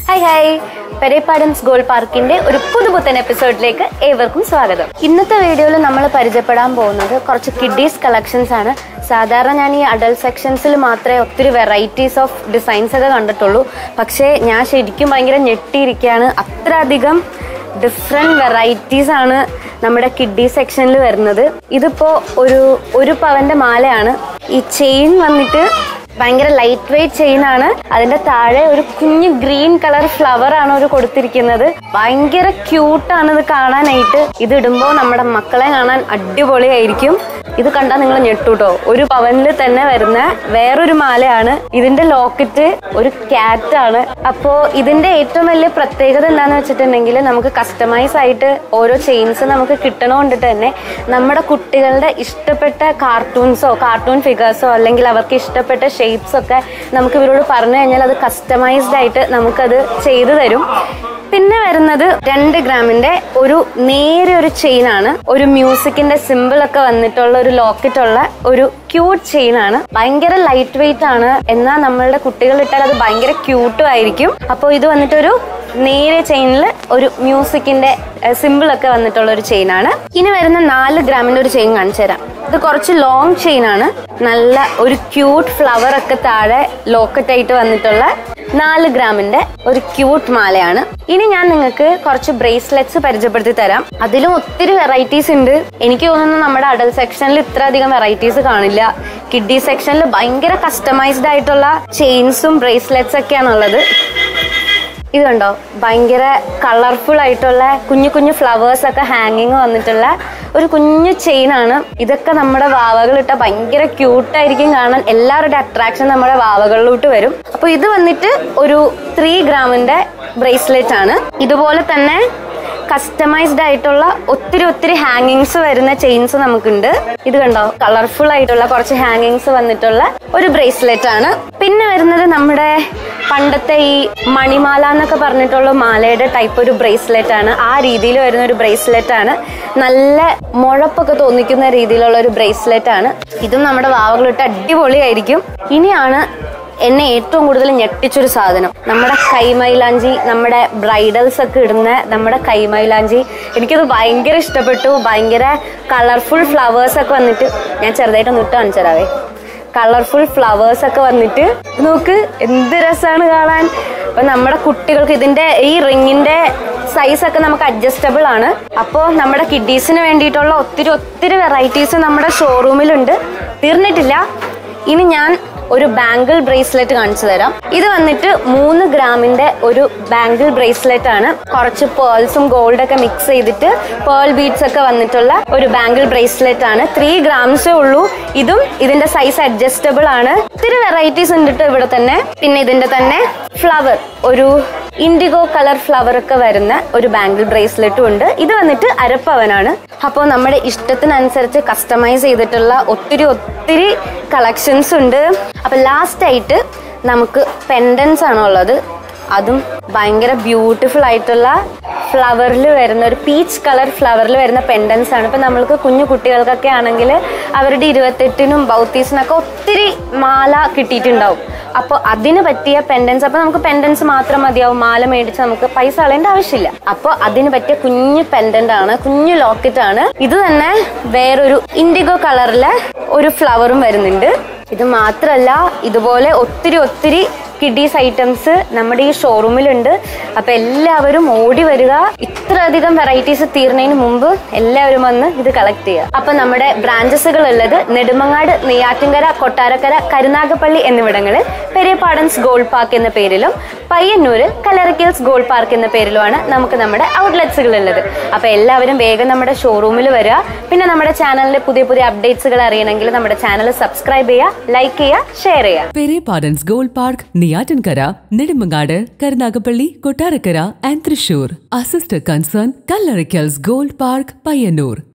hi hi പെരേപ്പാടൻസ് goal പാർക്കിന്റെ ഒരു പുതുപുത്തൻ എപ്പിസോഡിലേക്ക് ഏവർക്കും സ്വാഗതം ഇന്നത്തെ വീഡിയോയിൽ നമ്മൾ പരിചയപ്പെടാൻ പോകുന്നത് കുറച്ച് കിഡീസ് കളക്ഷൻസ് ആണ് സാധാരണ ഞാൻ ഈ അഡൽട്ട് സെക്ഷൻസിൽ മാത്രമേ ഒത്തിരി വെറൈറ്റീസ് ഓഫ് ഡിസൈൻസ് ഒക്കെ കണ്ടിട്ടുള്ളൂ പക്ഷേ ഞാൻ ശരിക്കും ഭയങ്കര ഞെട്ടിയിരിക്കുകയാണ് അത്ര അധികം ഡിഫറെൻറ്റ് വെറൈറ്റീസ് ആണ് നമ്മുടെ കിഡ്ഡി സെക്ഷനിൽ വരുന്നത് ഇതിപ്പോ ഒരു ഒരു പവന്റെ മാലയാണ് ഈ ചെയിൻ വന്നിട്ട് ഭയങ്കര ലൈറ്റ് വെയിറ്റ് ചെയിൻ ആണ് അതിന്റെ താഴെ ഒരു കുഞ്ഞു ഗ്രീൻ കളർ ഫ്ലവർ ആണ് ഒരു കൊടുത്തിരിക്കുന്നത് ഭയങ്കര ക്യൂട്ടാണ് ഇത് കാണാനായിട്ട് ഇത് ഇടുമ്പോൾ നമ്മുടെ മക്കളെ കാണാൻ അടിപൊളിയായിരിക്കും ഇത് കണ്ടാൽ നിങ്ങൾ ഞെട്ടൂട്ടോ ഒരു പവനിൽ തന്നെ വരുന്ന വേറൊരു മാലയാണ് ഇതിന്റെ ലോക്കറ്റ് ഒരു ക്യാറ്റ് ആണ് അപ്പോ ഇതിന്റെ ഏറ്റവും വലിയ പ്രത്യേകത എന്താന്ന് വെച്ചിട്ടുണ്ടെങ്കിൽ നമുക്ക് കസ്റ്റമൈസ് ആയിട്ട് ഓരോ ചെയിൻസ് നമുക്ക് കിട്ടണോണ്ടിട്ട് തന്നെ നമ്മുടെ കുട്ടികളുടെ ഇഷ്ടപ്പെട്ട കാർട്ടൂൺസോ കാർട്ടൂൺ ഫിഗേഴ്സോ അല്ലെങ്കിൽ അവർക്ക് ഇഷ്ടപ്പെട്ട ഷേപ്സ് ഒക്കെ നമുക്ക് ഇവരോട് പറഞ്ഞു കഴിഞ്ഞാൽ അത് കസ്റ്റമൈസ്ഡ് ആയിട്ട് നമുക്കത് ചെയ്തു തരും പിന്നെ വരുന്നത് രണ്ട് ഗ്രാമിന്റെ ഒരു നേരെ ഒരു ചെയിൻ ആണ് ഒരു മ്യൂസിക്കിന്റെ സിമ്പിൾ ഒക്കെ വന്നിട്ടുള്ള ഒരു ലോക്കറ്റ് ഉള്ള ഒരു ക്യൂട്ട് ചെയിൻ ആണ് ഭയങ്കര ലൈറ്റ് വെയിറ്റ് ആണ് എന്നാൽ നമ്മളുടെ കുട്ടികൾ ഇട്ടാൽ അത് ഭയങ്കര ക്യൂട്ടും ആയിരിക്കും അപ്പോൾ ഇത് വന്നിട്ടൊരു നേരെ ചെയിനിൽ ഒരു മ്യൂസിക്കിന്റെ സിമ്പിൾ ഒക്കെ വന്നിട്ടുള്ള ഒരു ചെയിൻ ആണ് ഇനി വരുന്ന നാല് ഗ്രാമിന്റെ ഒരു ചെയിൻ കാണിച്ചു തരാം ഇത് കുറച്ച് ലോങ് ചെയിൻ ആണ് നല്ല ഒരു ക്യൂട്ട് ഫ്ലവർ ഒക്കെ താഴെ ലോക്കറ്റ് ആയിട്ട് വന്നിട്ടുള്ള നാല് ഗ്രാമിന്റെ ഒരു ക്യൂട്ട് മാലയാണ് ഇനി ഞാൻ നിങ്ങൾക്ക് കുറച്ച് ബ്രേസ്ലെറ്റ്സ് പരിചയപ്പെടുത്തി തരാം അതിലും ഒത്തിരി വെറൈറ്റീസ് ഉണ്ട് എനിക്ക് തോന്നുന്നു നമ്മുടെ അഡൽട്ട് സെക്ഷനിൽ ഇത്ര അധികം വെറൈറ്റീസ് കാണില്ല കിഡ്ഡി സെക്ഷനിൽ ഭയങ്കര കസ്റ്റമൈസ്ഡ് ആയിട്ടുള്ള ചെയിൻസും ബ്രേസ്ലെറ്റ്സ് ഒക്കെയാണുള്ളത് ഇത് കണ്ടോ ഭയങ്കര കളർഫുൾ ആയിട്ടുള്ള കുഞ്ഞു കുഞ്ഞു ഫ്ലവേഴ്സ് ഒക്കെ ഹാങ്ങിങ് വന്നിട്ടുള്ള ഒരു കുഞ്ഞു ചെയിൻ ആണ് ഇതൊക്കെ നമ്മുടെ വാവകളിട്ട ഭയങ്കര ക്യൂട്ടായിരിക്കും കാണാൻ എല്ലാവരുടെ അട്രാക്ഷൻ നമ്മുടെ വാവകളിലോട്ട് വരും അപ്പൊ ഇത് വന്നിട്ട് ഒരു ത്രീ ഗ്രാമിന്റെ ബ്രേസ്ലെറ്റ് ആണ് ഇതുപോലെ തന്നെ കസ്റ്റമൈസ്ഡ് ആയിട്ടുള്ള ഒത്തിരി ഒത്തിരി ഹാങ്ങിങ്സ് വരുന്ന ചെയിൻസ് നമുക്കുണ്ട് ഇത് കണ്ടോ കളർഫുൾ ആയിട്ടുള്ള കുറച്ച് ഹാങ്ങിങ്സ് വന്നിട്ടുള്ള ഒരു ബ്രേസ്ലെറ്റ് ആണ് പിന്നെ വരുന്നത് നമ്മുടെ പണ്ടത്തെ ഈ മണിമാല എന്നൊക്കെ പറഞ്ഞിട്ടുള്ള മാലയുടെ ടൈപ്പ് ഒരു ബ്രേസ്ലെറ്റ് ആണ് ആ രീതിയിൽ വരുന്ന ഒരു ബ്രേസ്ലെറ്റ് ആണ് നല്ല മുഴപ്പൊക്കെ തോന്നിക്കുന്ന രീതിയിലുള്ള ഒരു ബ്രേസ്ലെറ്റ് ആണ് ഇതും നമ്മുടെ വാവകളിട്ട് അടിപൊളിയായിരിക്കും ഇനിയാണ് എന്നെ ഏറ്റവും കൂടുതൽ ഞെട്ടിച്ചൊരു സാധനം നമ്മുടെ കൈമൈലാഞ്ചി നമ്മുടെ ബ്രൈഡൽസ് ഒക്കെ ഇടുന്ന നമ്മുടെ കൈമൈലാഞ്ചി എനിക്കത് ഭയങ്കര ഇഷ്ടപ്പെട്ടു ഭയങ്കര കളർഫുൾ ഫ്ലവേഴ്സ് ഒക്കെ വന്നിട്ട് ഞാൻ ചെറുതായിട്ടൊന്ന് ഇട്ട് കാണിച്ചു തരാവേ കളർഫുൾ ഫ്ലവേഴ്സ് ഒക്കെ വന്നിട്ട് നോക്ക് എന്ത് രസമാണ് കാണാൻ അപ്പൊ നമ്മുടെ കുട്ടികൾക്ക് ഇതിന്റെ ഈ റിങ്ങിന്റെ സൈസ് ഒക്കെ നമുക്ക് അഡ്ജസ്റ്റബിൾ ആണ് അപ്പോൾ നമ്മുടെ കിഡീസിന് വേണ്ടിയിട്ടുള്ള ഒത്തിരി ഒത്തിരി വെറൈറ്റീസ് നമ്മുടെ ഷോറൂമിലുണ്ട് തീർന്നിട്ടില്ല ഇനി ഞാൻ ഒരു ബാംഗിൾ ബ്രേസ്ലെറ്റ് കാണിച്ചു തരാം ഇത് വന്നിട്ട് മൂന്ന് ഗ്രാമിന്റെ ഒരു ബാംഗിൾ ബ്രേസ്ലെറ്റ് ആണ് കുറച്ച് പേൾസും ഗോൾഡ് ഒക്കെ മിക്സ് ചെയ്തിട്ട് പേൾ ബീഡ്സ് ഒക്കെ വന്നിട്ടുള്ള ഒരു ബാംഗിൾ ബ്രേസ്ലെറ്റ് ആണ് ത്രീ ഗ്രാംസേ ഉള്ളൂ ഇതും ഇതിന്റെ സൈസ് അഡ്ജസ്റ്റബിൾ ആണ് ഒത്തിരി വെറൈറ്റീസ് ഉണ്ട് ട്ടോ ഇവിടെ തന്നെ പിന്നെ ഇതിന്റെ തന്നെ ഫ്ലവർ ഒരു ഇൻഡിഗോ കളർ ഫ്ലവർ ഒക്കെ വരുന്ന ഒരു ബാംഗിൾ ബ്രേസ്ലെറ്റും ഉണ്ട് ഇത് വന്നിട്ട് അരപ്പവനാണ് അപ്പോൾ നമ്മുടെ ഇഷ്ടത്തിനനുസരിച്ച് കസ്റ്റമൈസ് ചെയ്തിട്ടുള്ള ഒത്തിരി ഒത്തിരി കളക്ഷൻസ് ഉണ്ട് അപ്പോൾ ലാസ്റ്റ് ആയിട്ട് നമുക്ക് പെൻഡൻസ് ആണുള്ളത് അതും ഭയങ്കര ബ്യൂട്ടിഫുൾ ആയിട്ടുള്ള ഫ്ലവറിൽ വരുന്ന ഒരു പീച്ച് കളർ ഫ്ലവറിൽ വരുന്ന പെൻഡൻസ് ആണ് ഇപ്പം നമ്മൾക്ക് കുഞ്ഞു കുട്ടികൾക്കൊക്കെ ആണെങ്കിൽ അവരുടെ ഇരുപത്തെട്ടിനും ബൗത്തീസിനൊക്കെ ഒത്തിരി മാല കിട്ടിയിട്ടുണ്ടാവും അപ്പോൾ അതിന് പറ്റിയ പെൻഡൻസ് അപ്പോൾ നമുക്ക് പെൻഡൻസ് മാത്രം മതിയാവും മാല മേടിച്ച് നമുക്ക് പൈസ കളയേണ്ട ആവശ്യമില്ല അപ്പോൾ അതിന് പറ്റിയ കുഞ്ഞു പെൻഡന്റ് ആണ് കുഞ്ഞു ലോക്കറ്റ് ആണ് ഇത് തന്നെ വേറൊരു ഇൻഡിഗോ കളറിലെ ഒരു ഫ്ലവറും വരുന്നുണ്ട് ഇത് മാത്രല്ല ഇതുപോലെ ഒത്തിരി ഒത്തിരി കിഡീസ് ഐറ്റംസ് നമ്മുടെ ഈ ഷോറൂമിലുണ്ട് അപ്പൊ എല്ലാവരും ഓടി വരിക ഇത്രയധികം വെറൈറ്റീസ് തീർന്നതിന് മുമ്പ് എല്ലാവരും വന്ന് ഇത് കളക്ട് ചെയ്യുക അപ്പൊ നമ്മുടെ ബ്രാഞ്ചസുകൾ ഉള്ളത് നെടുമങ്ങാട് നെയ്യാറ്റിൻകര കൊട്ടാരക്കര കരുനാഗപ്പള്ളി എന്നിവിടങ്ങളിൽ പെരിയപ്പാടൻസ് ഗോൾഡ് പാർക്ക് എന്ന പേരിലും പയ്യന്നൂരിൽ കലറിക്കൽസ് ഗോൾഡ് പാർക്ക് എന്ന പേരിലുമാണ് നമുക്ക് നമ്മുടെ ഔട്ട്ലെറ്റ്സുകൾ ഉള്ളത് അപ്പൊ എല്ലാവരും വേഗം നമ്മുടെ ഷോറൂമിൽ വരിക പിന്നെ നമ്മുടെ ചാനലിലെ പുതിയ പുതിയ അപ്ഡേറ്റ്സുകൾ അറിയണമെങ്കിൽ നമ്മുടെ ചാനൽ സബ്സ്ക്രൈബ് ചെയ്യുക ലൈക്ക് ചെയ്യുക ഷെയർ ചെയ്യുക Perepadans gold park Neyyattinkara Nedumangad Karunagappally Kottarakkara and Thrissur a sister concern Kallarikkals gold park Payyanur